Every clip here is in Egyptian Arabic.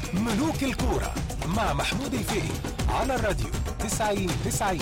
ملوك الكورة مع محمود الفقي على الراديو 90 90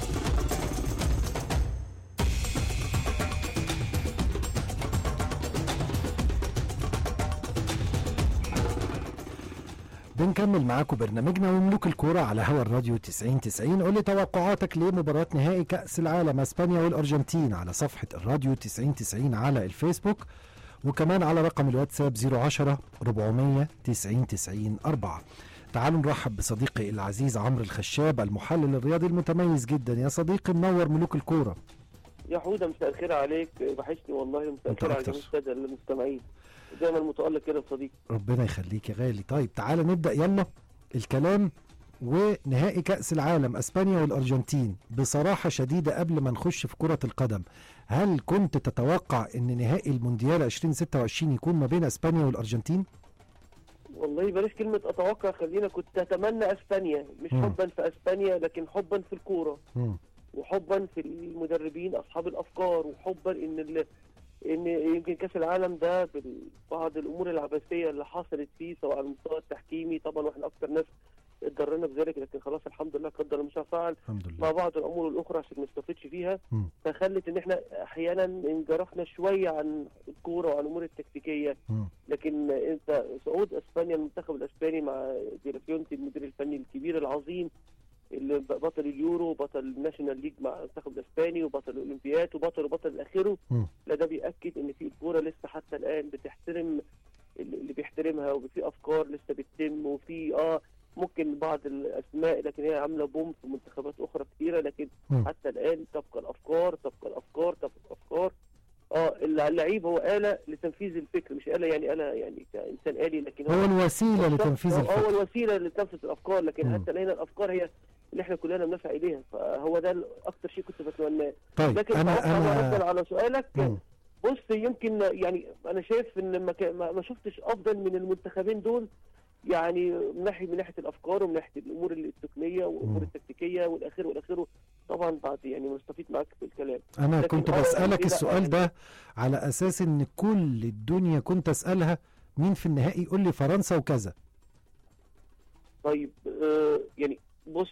بنكمل معاكم برنامجنا وملوك الكورة على هوا الراديو 90 90 قول لي توقعاتك لمباراة نهائي كأس العالم اسبانيا والارجنتين على صفحة الراديو 90 90 على الفيسبوك وكمان على رقم الواتساب 010 400 90 90 4 تعالوا نرحب بصديقي العزيز عمرو الخشاب المحلل الرياضي المتميز جدا يا صديقي منور ملوك الكورة يا حودة مساء الخير عليك وحشني والله مساء أنت الخير على أكتر. جميع السادة المستمعين دايما متألق كده يا صديقي ربنا يخليك يا غالي طيب تعالى نبدأ يلا الكلام ونهائي كأس العالم اسبانيا والارجنتين بصراحة شديدة قبل ما نخش في كرة القدم هل كنت تتوقع ان نهائي المونديال 2026 يكون ما بين اسبانيا والارجنتين؟ والله بلاش كلمة أتوقع خلينا كنت أتمنى أسبانيا مش مم. حبا في أسبانيا لكن حبا في الكورة مم. وحبا في المدربين أصحاب الأفكار وحبا إن ال... إن يمكن كأس العالم ده ببعض الأمور العبثية اللي حصلت فيه سواء على المستوى التحكيمي طبعا وإحنا أكتر ناس اتضررنا بذلك لكن خلاص الحمد لله قدر المشاء فعل الحمد مع لله بعض الامور الاخرى عشان ما نستفدش فيها مم. فخلت ان احنا احيانا انجرفنا شويه عن الكوره وعن الامور التكتيكيه مم. لكن انت صعود اسبانيا المنتخب الاسباني مع ديلافيونتي المدير الفني الكبير العظيم اللي ب- بطل اليورو وبطل الناشونال ليج مع المنتخب الاسباني وبطل الاولمبياد وبطل وبطل الاخره مم. لا ده بياكد ان في الكوره لسه حتى الان بتحترم اللي بيحترمها وفي افكار لسه بتتم وفي اه ممكن بعض الاسماء لكن هي عامله بوم في منتخبات اخرى كثيره لكن مم. حتى الان تبقى الافكار تبقى الافكار تبقى الافكار اه اللعيب هو آلة لتنفيذ الفكر مش آلة يعني آلة يعني كإنسان آلي لكن هو الوسيلة لتنفيذ هو الفكر الوسيلة اللي تنفذ الأفكار لكن مم. حتى الآن الأفكار هي اللي احنا كلنا بنسعى إليها فهو ده أكتر شيء كنت بتمناه طيب لكن انا أنا ردا انا على سؤالك مم. بص يمكن يعني انا شايف ان ما, كان- ما ما شفتش افضل من المنتخبين دول يعني من ناحيه من ناحيه الافكار ومن ناحيه الامور التقنيه والامور مم. التكتيكيه والاخير والاخير طبعا بعد يعني مستفيد معاك في الكلام انا لكن كنت هو بسألك كده السؤال يعني- ده على اساس ان كل الدنيا كنت اسألها مين في النهائي يقول لي فرنسا وكذا طيب آه يعني بص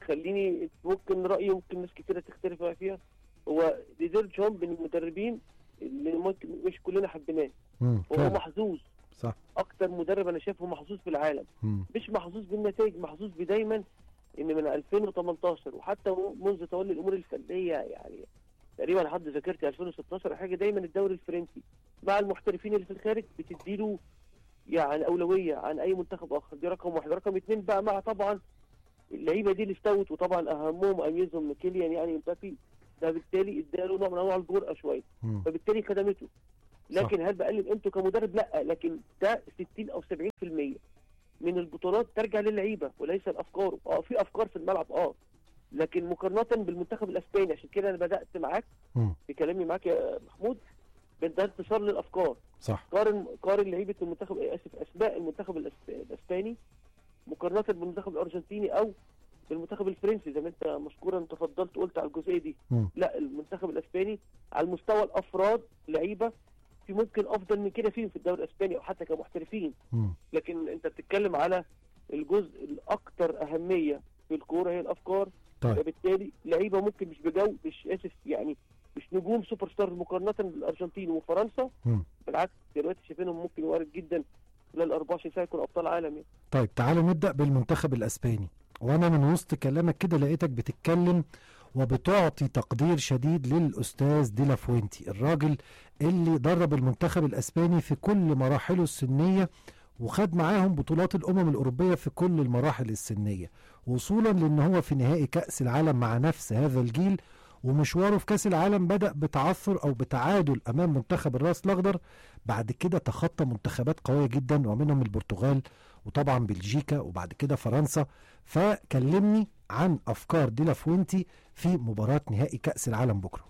خليني ممكن رايي ممكن ناس كتيره تختلف معايا فيها هو ديزير جون من المدربين اللي ممكن مش كلنا حبيناه مم. هو فعلا. محظوظ صح اكتر مدرب انا شايفه محظوظ في العالم مم. مش محظوظ بالنتائج محظوظ بدايما ان من 2018 وحتى منذ تولي الامور الفنيه يعني تقريبا لحد ذاكرتي 2016 حاجه دايما الدوري الفرنسي مع المحترفين اللي في الخارج بتديله يعني اولويه عن اي منتخب اخر دي رقم واحد رقم اثنين بقى مع طبعا اللعيبه دي اللي استوت وطبعا اهمهم اميزهم كيليان يعني امبابي ده بالتالي اداله نوع من انواع الجرأه شويه مم. فبالتالي خدمته لكن هل بقلل قيمته كمدرب لا لكن ده 60 او 70% من البطولات ترجع للعيبه وليس الافكار اه في افكار في الملعب اه لكن مقارنه بالمنتخب الاسباني عشان كده انا بدات معاك مم. في كلامي معاك يا محمود ده انتصار للافكار صح قارن قارن لعيبه المنتخب آه، اسف اسماء المنتخب الأسب- الاسباني مقارنه بالمنتخب الارجنتيني او بالمنتخب الفرنسي زي ما انت مشكورا تفضلت قلت على الجزئيه دي مم. لا المنتخب الاسباني على المستوى الافراد لعيبه في ممكن افضل من كده فيهم في الدوري الاسباني او حتى كمحترفين مم. لكن انت بتتكلم على الجزء الاكثر اهميه في الكوره هي الافكار طيب فبالتالي لعيبه ممكن مش بجو مش اسف يعني مش نجوم سوبر ستار مقارنه بالارجنتين وفرنسا مم. بالعكس دلوقتي شايفينهم ممكن وارد جدا خلال 24 ساعه يكونوا ابطال عالم يعني. طيب تعالوا نبدأ بالمنتخب الأسباني وأنا من وسط كلامك كده لقيتك بتتكلم وبتعطي تقدير شديد للأستاذ ديلا فوينتي الراجل اللي درب المنتخب الأسباني في كل مراحله السنية وخد معاهم بطولات الأمم الأوروبية في كل المراحل السنية وصولا لأن هو في نهائي كأس العالم مع نفس هذا الجيل ومشواره في كأس العالم بدأ بتعثر أو بتعادل أمام منتخب الراس الأخضر بعد كده تخطى منتخبات قوية جدا ومنهم البرتغال وطبعا بلجيكا وبعد كده فرنسا فكلمني عن افكار ديلا فوينتي في مباراه نهائي كاس العالم بكره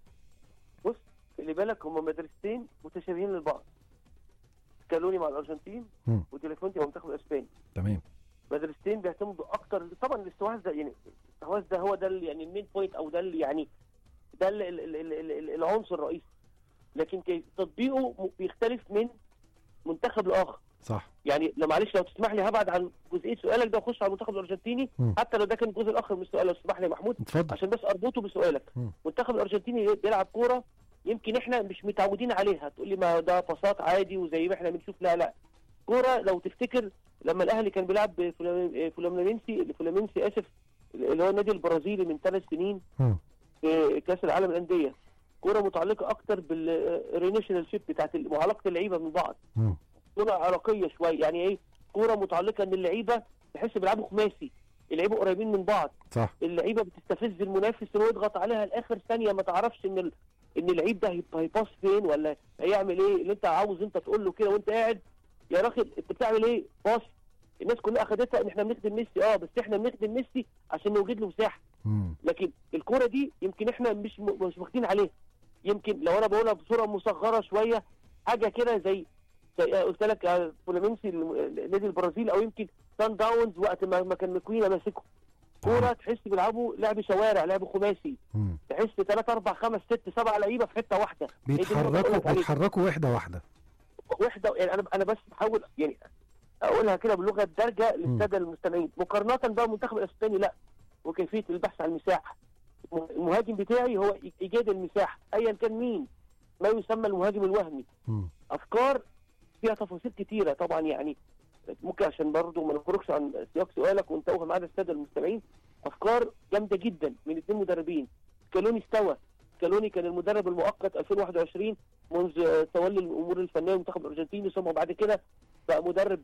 بص خلي بالك هم مدرستين متشابهين للبعض سكالوني مع الارجنتين مم. وديلافونتي مع المنتخب الاسباني تمام مدرستين بيعتمدوا اكتر طبعا الاستحواذ ده يعني الاستحواذ ده هو ده ال- يعني المين بوينت او ده ال- يعني ده ال- ال- ال- ال- ال- ال- العنصر الرئيسي لكن كيف تطبيقه م- بيختلف من منتخب لاخر صح يعني لو معلش لو تسمح لي هبعد عن جزئيه سؤالك ده واخش على المنتخب الارجنتيني مم. حتى لو ده كان الجزء الاخر من السؤال لو تسمح لي يا محمود اتفضل عشان بس اربطه بسؤالك مم. المنتخب الارجنتيني بيلعب كوره يمكن احنا مش متعودين عليها تقول لي ما ده باصات عادي وزي ما احنا بنشوف لا لا كوره لو تفتكر لما الاهلي كان بيلعب بفلام- فلامينسي فلامينسي اسف اللي هو النادي البرازيلي من ثلاث سنين مم. في كاس العالم للانديه كوره متعلقه اكتر بالريليشنال شيب بتاعت معلقه اللعيبه من بعض مم. كوره عراقيه شويه يعني ايه كوره متعلقه ان اللعيبه تحس بيلعبوا خماسي اللعيبه قريبين من بعض صح اللعيبه بتستفز المنافس انه يضغط عليها لاخر ثانيه ما تعرفش ان ال... ان اللعيب ده هيب- هيباص فين ولا هيعمل ايه اللي انت عاوز انت تقول له كده وانت قاعد يا راجل انت بتعمل ايه باص الناس كلها اخدتها ان احنا بنخدم ميسي اه بس احنا بنخدم ميسي عشان نوجد له مساحه مم. لكن الكوره دي يمكن احنا مش م- مش واخدين عليها يمكن لو انا بقولها بصوره مصغره شويه حاجه كده زي زي قلت لك آه، فلامينسي الم- نادي البرازيل او يمكن سان داونز وقت ما ما كان مكوينه ماسكه كوره تحس بيلعبوا لعب شوارع لعب خماسي مم. تحس 3 4 5 6 7 لعيبه في حته واحده هي دي اللي أنا بقول بيتحركوا لك عليها. بيتحركوا وحده واحده وحده يعني انا انا بس بحاول يعني اقولها كده باللغه الدارجه للساده المستمعين مقارنه بقى المنتخب الاسباني لا وكيفيه البحث عن المساحه المهاجم بتاعي هو ايجاد المساحه ايا كان مين ما يسمى المهاجم الوهمي مم. افكار فيها تفاصيل كتيره طبعا يعني ممكن عشان برضه ما نخرجش عن سياق سؤالك ونتوه معانا الساده المستمعين افكار جامده جدا من اثنين مدربين سكالوني استوى سكالوني كان المدرب المؤقت 2021 منذ آه، تولي الامور الفنيه للمنتخب الارجنتيني ثم بعد كده بقى مدرب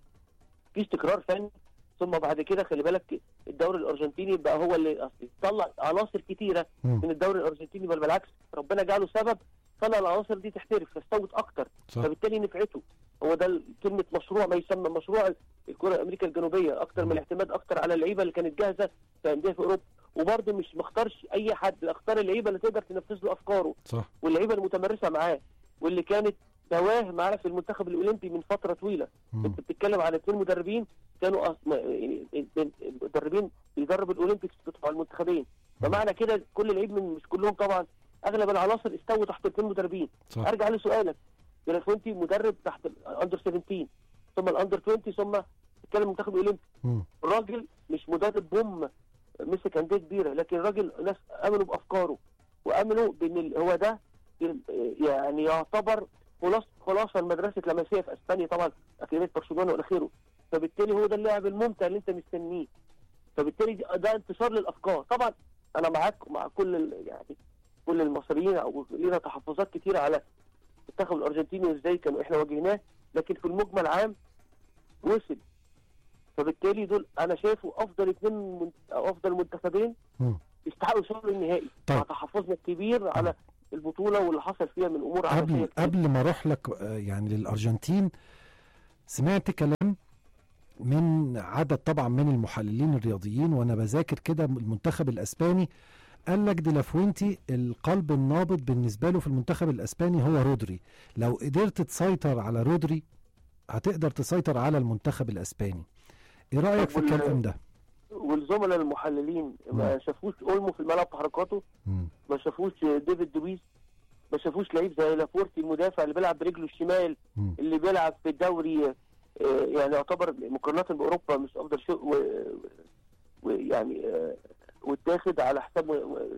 في استقرار فني ثم بعد كده خلي بالك الدوري الارجنتيني بقى هو اللي أصل طلع عناصر كتيره مم. من الدوري الارجنتيني بل بالعكس ربنا جعله سبب خلى العناصر دي تحترف فاستوت اكتر صح فبالتالي نفعته هو ده ال- كلمه مشروع ما يسمى مشروع الكره امريكا الجنوبيه اكتر من الاعتماد اكتر على اللعيبه اللي كانت جاهزه في انديه في اوروبا وبرضه مش مختارش اي حد اختار اللعيبه اللي تقدر تنفذ له افكاره صح واللعيبه المتمرسه معاه واللي كانت دواه معاه في المنتخب الاولمبي من فتره طويله مم. انت بتتكلم على اثنين مدربين كانوا أص... ما- يعني مدربين بيدرب الاولمبيكس بتوع المنتخبين فمعنى كده كل لعيب من مش كلهم طبعا اغلب العناصر استووا تحت اثنين مدربين صح ارجع لسؤالك ديلافونتي مدرب تحت الاندر 17 ثم الاندر 20 ثم تتكلم المنتخب الاولمبي مم. الراجل مش مدرب بوم مسك انديه كبيره لكن الراجل ناس امنوا بافكاره وامنوا بان ال- هو ده يعني يعتبر خلاصه خلاصه المدرسه لمسيه في اسبانيا طبعا اكاديميه برشلونه والى اخره فبالتالي هو ده اللاعب الممتع اللي انت مستنيه فبالتالي دي- ده انتشار للافكار طبعا انا معاك مع كل ال- يعني كل المصريين او لينا تحفظات كتيره على المنتخب الارجنتيني وازاي كانوا احنا واجهناه لكن في المجمل عام وصل فبالتالي دول انا شايفه افضل اثنين من او افضل منتخبين مم. يستحقوا يوصلوا للنهائي طيب. مع تحفظنا الكبير على البطوله واللي حصل فيها من امور عبثيه قبل كتير. قبل ما اروح لك آه، يعني للارجنتين سمعت كلام من عدد طبعا من المحللين الرياضيين وانا بذاكر كده المنتخب الاسباني قال لك ديلافوينتي القلب النابض بالنسبه له في المنتخب الاسباني هو رودري لو قدرت تسيطر على رودري هتقدر تسيطر على المنتخب الاسباني ايه رايك في وال- الكلام ده والزملاء المحللين ما مم. شافوش اولمو في الملعب تحركاته مم. ما شافوش ديفيد دويس ما شافوش لعيب زي لافورتي المدافع اللي بيلعب برجله الشمال مم. اللي بيلعب في الدوري آه، يعني يعتبر مقارنه باوروبا مش افضل شيء و- ويعني آه، واتاخد على حساب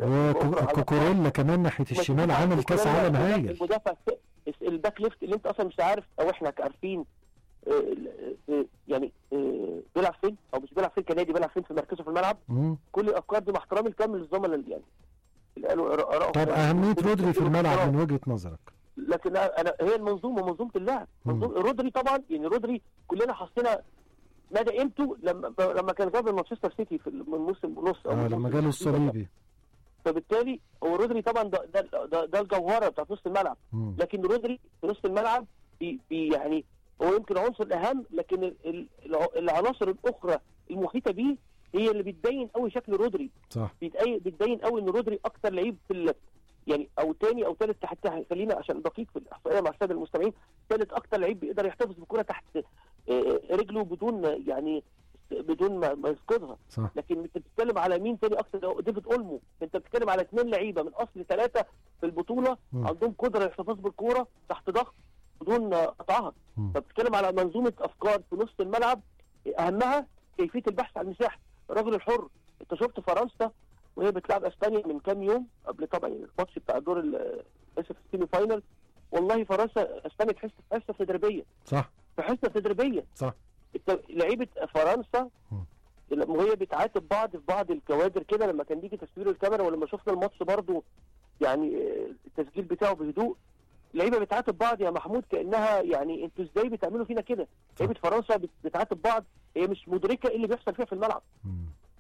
وكوكوريلا كمان ناحيه الشمال عامل كاس عالم هايل المدافع الس- الباك ليفت اللي انت اصلا مش عارف او احنا عارفين آه، آه، يعني آه، بيلعب فين او مش بيلعب فين كنادي بيلعب فين في مركزه في الملعب مم. كل الافكار دي مع احترامي الكامل للزملاء اللي يعني اللي قالوا آراء- آرائهم. طب اهميه رودري في الملعب احترام. من وجهه نظرك لكن انا هي المنظومه منظومه اللعب مم. منظومه رودري طبعا يعني رودري كلنا حسينا مدى قيمته لما لما كان جاب مانشستر سيتي في من موسم ونص أو آه من لما موسم جاله ونص. الصليبي فبالتالي هو رودري طبعا ده ده ده, ده الجوهره بتاعت نص الملعب مم. لكن رودري في نص الملعب بي بي يعني هو يمكن عنصر الاهم لكن ال- ال- الع- العناصر الاخرى المحيطه بيه هي اللي بتبين قوي شكل رودري صح بتبين بتبين قوي ان رودري اكتر لعيب في ال... يعني او تاني او ثالث تحت خلينا عشان دقيق في الاحصائيه مع الساده المستمعين ثالث اكتر لعيب بيقدر يحتفظ بالكره تحت آه، رجله بدون يعني بدون ما ما يفقدها صح لكن انت بتتكلم على مين تاني اكتر ده ديفيد اولمو انت بتتكلم على اثنين لعيبه من اصل ثلاثه في البطوله مم. عندهم قدره الاحتفاظ بالكوره تحت ضغط بدون قطعها مم. فبتتكلم على منظومه افكار في نص الملعب اهمها كيفيه البحث عن المساحه الرجل الحر انت شفت فرنسا وهي بتلعب اسبانيا من كام يوم قبل طبعا الماتش بتاع دور ال- اسف السيمي فاينل والله فرنسا اسبانيا تحس في حصه تدريبيه صح في حصه تدريبيه صح الت- لعيبه فرنسا مم. لما هي بتعاتب بعض في بعض الكوادر كده لما كان بيجي تصوير الكاميرا ولما شفنا الماتش برضو يعني آه، التسجيل بتاعه بهدوء اللعيبه بتعاتب بعض يا محمود كانها يعني انتوا ازاي بتعملوا فينا كده؟ لعيبه فرنسا بت- بتعاتب بعض هي مش مدركه ايه اللي بيحصل فيها في الملعب مم.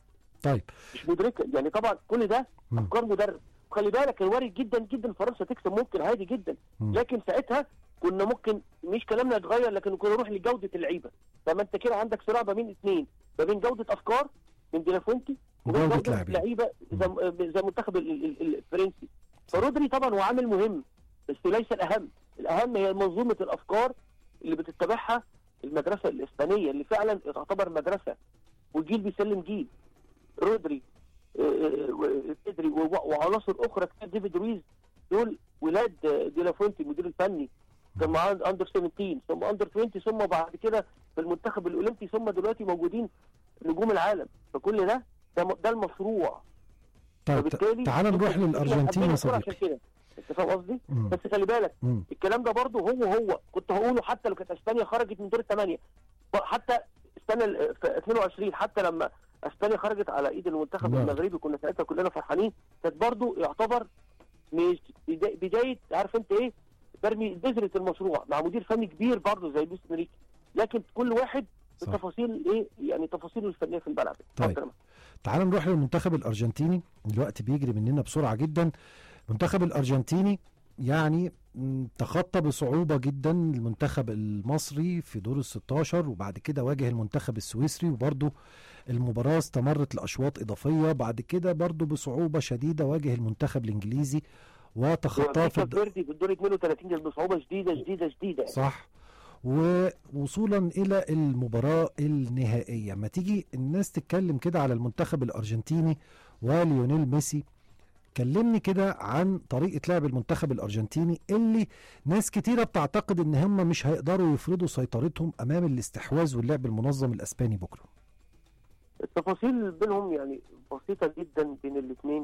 طيب مش مدركه يعني طبعا كل ده مم. افكار مدرب وخلي بالك كان وارد جدا جدا فرنسا تكسب ممكن عادي جدا مم. لكن ساعتها كنا ممكن مش كلامنا يتغير لكن كنا نروح لجوده اللعيبه فما انت كده عندك صراع ما بين اثنين ما بين جوده افكار من ديلافوينتي وبين وجودة جوده لاعبين. لعيبه زي زي المنتخب ال- ال- ال- الفرنسي فرودري طبعا هو عامل مهم بس ليس الاهم الاهم هي منظومه الافكار اللي بتتبعها المدرسه الاسبانيه اللي فعلا تعتبر مدرسه وجيل بيسلم جيل رودري آه، آه، بيدري و- وعناصر اخرى كتير ديفيد رويز دول ولاد آه، ديلافونتي المدير الفني كان معاه اندر 17 ثم اندر 20 ثم بعد كده في المنتخب الاولمبي ثم دلوقتي موجودين نجوم العالم فكل ده ده, م- ده المشروع طيب فبالتالي تعال نروح إحنا للارجنتين يا حابين الكرة عشان صديقي كده انت فاهم قصدي؟ مم. بس خلي بالك مم. الكلام ده برضه هو هو كنت هقوله حتى لو كانت اسبانيا خرجت من دور الثمانيه حتى السنه ال- في 22 حتى لما اسبانيا خرجت على ايد المنتخب نعم. المغربي كنا ساعتها كلنا فرحانين كانت برضه يعتبر مش بدا- بدايه عارف انت ايه برمي بذره المشروع مع مدير فني كبير برضه زي لويس انريكي لكن كل واحد صح. بتفاصيل ايه يعني تفاصيله الفنيه في الملعب طيب. اتفضل يا محمد. تعال نروح للمنتخب الارجنتيني الوقت بيجري مننا بسرعه جدا المنتخب الارجنتيني يعني م، تخطى بصعوبه جدا المنتخب المصري في دور ال 16 وبعد كده واجه المنتخب السويسري وبرضه المباراه استمرت لاشواط اضافيه بعد كده برضه بصعوبه شديده واجه المنتخب الانجليزي وتخطاه في وكيكا الد... فيردي في الدور 32 كانت بصعوبه شديده شديده شديده يعني. صح ووصولا الى المباراه النهائيه ما تيجي الناس تتكلم كده على المنتخب الارجنتيني وليونيل ميسي كلمني كده عن طريقه لعب المنتخب الارجنتيني اللي ناس كتيره بتعتقد ان هم مش هيقدروا يفرضوا سيطرتهم امام الاستحواذ واللعب المنظم الاسباني بكره التفاصيل بينهم يعني بسيطه جدا بين الاثنين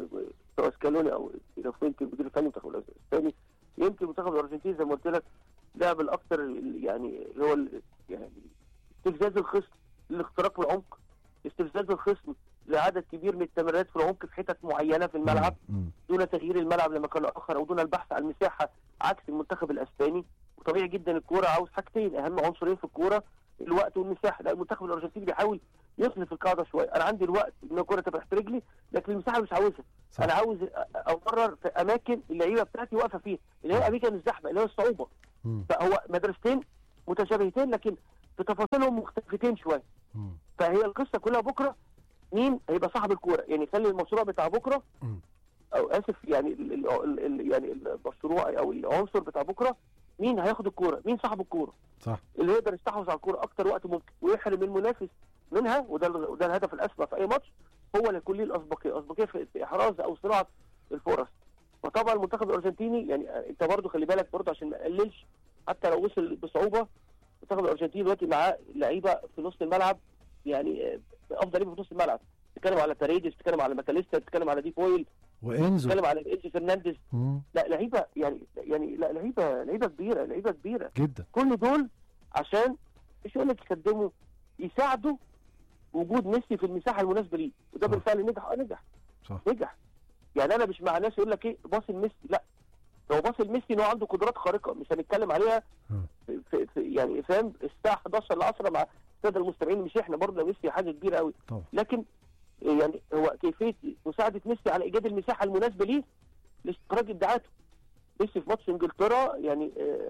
سواء سكالوني او ديلافوينتي المدير الفني المنتخب الاسباني يمكن المنتخب الارجنتيني زي ما قلت لك لعب الاكثر يعني اللي هو ال- يعني استفزاز الخصم للاختراق بالعمق استفزاز الخصم لعدد كبير من التمريرات في العمق في حتت معينه في الملعب مم. دون تغيير الملعب لما كان اخر او دون البحث عن مساحه عكس المنتخب الاسباني وطبيعي جدا الكوره عاوز حاجتين اهم عنصرين في الكوره الوقت والمساحه لا المنتخب الارجنتيني بيحاول يخلف القاعده شويه انا عندي الوقت ان الكوره تبقى تحت رجلي لكن المساحه مش عاوزها صح. انا عاوز أ- امرر في اماكن اللعيبه بتاعتي واقفه فيها اللي هي اماكن الزحمه اللي هي الصعوبه مم. فهو مدرستين متشابهتين لكن في تفاصيلهم مختلفتين شويه مم. فهي القصه كلها بكره مين هيبقى صاحب الكوره يعني خلي المشروع بتاع بكره مم. او اسف يعني ال ال ال ال يعني المشروع او العنصر بتاع بكره مين هياخد الكوره مين صاحب الكوره صح اللي يقدر يستحوذ على الكوره اكتر وقت ممكن ويحرم المنافس منها وده ال- وده الهدف الاسمى في اي ماتش هو اللي يكون ليه الاسبقيه الاسبقيه في في احراز او صناعه الفرص فطبعا المنتخب الارجنتيني يعني انت برضو خلي بالك برضو عشان ما نقللش حتى لو وصل بصعوبه المنتخب الارجنتيني دلوقتي معاه لعيبه في نص الملعب يعني آه، افضل لعيبه في نص الملعب بتتكلم على تاريدس بتتكلم على ماكاليستا بتتكلم على دي بويل وانزو بتتكلم على انجي فرنانديز مم. لا لعيبه يعني يعني لا لعيبه لعيبه كبيره لعيبه كبيره جدا كل دول عشان مش يقول لك يخدموا يساعدوا وجود ميسي في المساحه المناسبه ليه وده صح. بالفعل نجح اه نجح صح نجح يعني انا مش مع ناس يقول لك ايه باص لميسي لا لو باص لميسي ان هو عنده قدرات خارقه مش هنتكلم عليها مم. في, في, في يعني فاهم الساعه 11 العصر مع الساده المستمعين مش احنا برضه ميسي حاجه كبيره قوي طبعا لكن يعني هو كيفيه مساعده ميسي على ايجاد المساحه المناسبه ليه لاستخراج ابداعاته ميسي في ماتش انجلترا يعني آه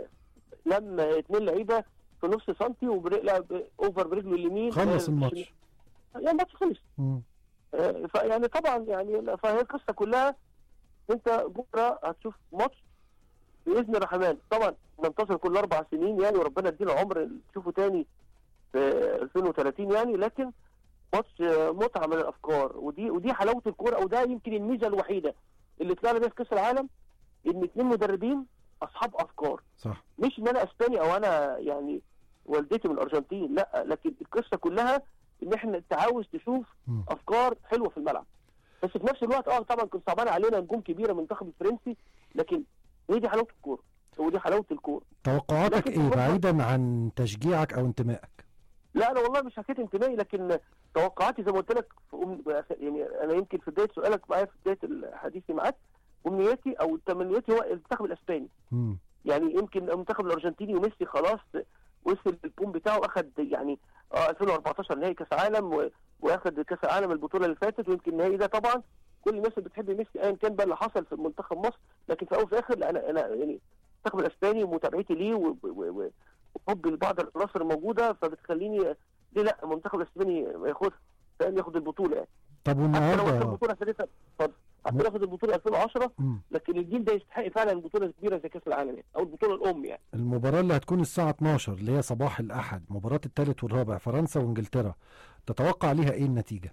لم اثنين لعيبه في نص سنتي ولعب اوفر برجله اليمين خلص آه، الماتش يعني الماتش خلص مم. آه، فيعني طبعا يعني فهي القصه كلها انت بكره هتشوف ماتش باذن الرحمن طبعا ننتظر كل اربع سنين يعني وربنا يدينا عمر تشوفه تاني في 2030 يعني لكن ماتش آه، متعه من الافكار ودي ودي حلاوه الكوره او ده يمكن الميزه الوحيده اللي طلعنا بيها في كاس العالم ان اثنين مدربين اصحاب افكار صح مش ان انا اسباني او انا يعني والدتي من الارجنتين لا لكن القصه كلها ان احنا انت عاوز تشوف مم. افكار حلوه في الملعب بس في نفس الوقت اه طبعا كنت صعبان علينا نجوم كبيره من المنتخب الفرنسي لكن هي دي حلاوه الكوره ودي حلاوه الكوره توقعاتك لكن ايه برضه- بعيدا عن تشجيعك او انتمائك لا انا والله مش حكيت انتمائي لكن توقعاتي زي ما قلت لك في أم... يعني انا يمكن في بدايه سؤالك معايا في بدايه حديثي معاك امنياتي او تمنياتي هو المنتخب الاسباني مم. يعني يمكن المنتخب الارجنتيني وميسي خلاص وصل البوم بتاعه اخد يعني اه 2014 نهائي كاس عالم و... واخد كاس العالم البطوله اللي فاتت ويمكن النهائي ده طبعا كل الناس اللي بتحب ميسي ايا كان بقى اللي حصل في منتخب مصر لكن في الاول وفي الاخر لا، انا انا يعني المنتخب الاسباني ومتابعتي ليه و- و- و- وحبي لبعض العناصر الموجوده فبتخليني ليه لا المنتخب الاسباني ياخدها فاهم ياخد البطوله يعني طب حتى لو واخد والنهارده البطوله سنتها اتفضل حتى لو واخد البطوله 2010 مم. لكن الجيل ده يستحق فعلا البطوله الكبيره زي كاس العالم يعني او البطوله الام يعني المباراة اللي هتكون الساعة 12 اللي هي صباح الأحد مباراة الثالث والرابع فرنسا وإنجلترا تتوقع ليها إيه النتيجة؟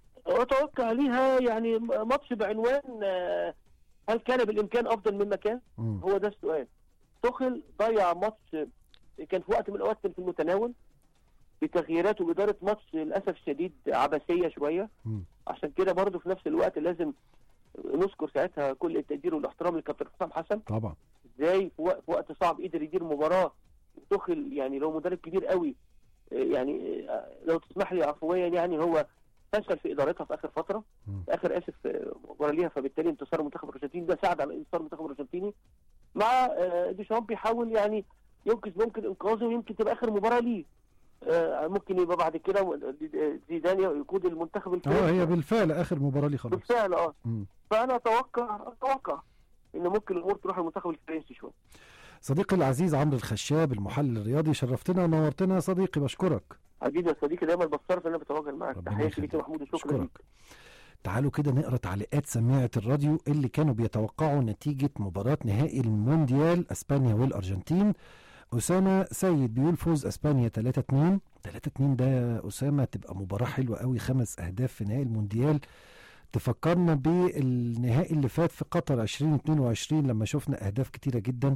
اتوقع ليها يعني ماتش بعنوان آه، هل كان بالامكان افضل مما كان؟ مم. هو ده السؤال. تخل ضيع ماتش كان في وقت من الاوقات كان في المتناول بتغييرات واداره ماتش للاسف الشديد عبثيه شويه مم. عشان كده برضه في نفس الوقت لازم نذكر ساعتها كل التقدير والاحترام لكابتن حسام حسن طبعا ازاي في وقت, في وقت صعب قدر يدير مباراه تخل يعني لو مدرب كبير قوي آه، يعني آه، لو تسمح لي عفويا يعني هو فشل في ادارتها في اخر فتره مم. في اخر اسف آه، مباراه ليها فبالتالي انتصار المنتخب الارجنتيني ده ساعد على انتصار المنتخب الارجنتيني مع آه، ديشامب بيحاول يعني ينقذ ممكن انقاذه ويمكن تبقى اخر مباراه ليه آه، ممكن يبقى بعد كده زيدان يقود المنتخب اه الفرنسي هي بالفعل آخر مباراة لي خلاص بالفعل اه مم. فانا اتوقع اتوقع ان ممكن الامور تروح للمنتخب الفرنسي شويه صديقي العزيز عمرو الخشاب المحلل الرياضي شرفتنا ونورتنا يا صديقي بشكرك حبيبي يا صديقي دايما بتصرف ان انا بتواجد معاك ربنا تحياتي ليك يا يخليك. محمود وشكرا أشكرك. ليك تعالوا كده نقرا تعليقات سماعة الراديو اللي كانوا بيتوقعوا نتيجة مباراة نهائي المونديال اسبانيا والارجنتين اسامة سيد بيقول فوز اسبانيا 3 2 3 2 ده يا اسامة تبقى مباراة حلوة قوي خمس اهداف في نهائي المونديال تفكرنا بالنهائي اللي فات في قطر 2022 لما شفنا اهداف كتيرة جدا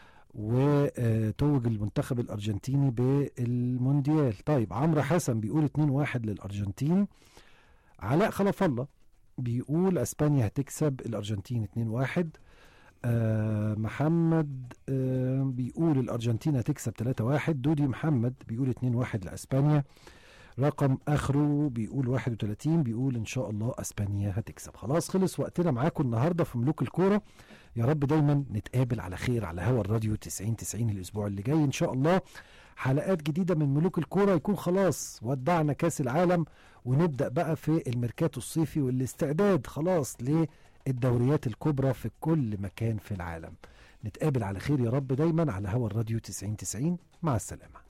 وتوج المنتخب الارجنتيني بالمونديال طيب عمرو حسن بيقول 2-1 للارجنتين علاء خلف الله بيقول اسبانيا هتكسب الارجنتين 2-1 آه محمد آه بيقول الارجنتين هتكسب 3-1 دودي محمد بيقول 2-1 لاسبانيا رقم اخره بيقول 31 بيقول ان شاء الله اسبانيا هتكسب خلاص خلص وقتنا معاكم النهارده في ملوك الكوره يا رب دايما نتقابل على خير على هوا الراديو 90 90 الاسبوع اللي جاي ان شاء الله حلقات جديده من ملوك الكوره يكون خلاص ودعنا كاس العالم ونبدا بقى في الميركاتو الصيفي والاستعداد خلاص للدوريات الكبرى في كل مكان في العالم نتقابل على خير يا رب دايما على هوا الراديو 90 90 مع السلامه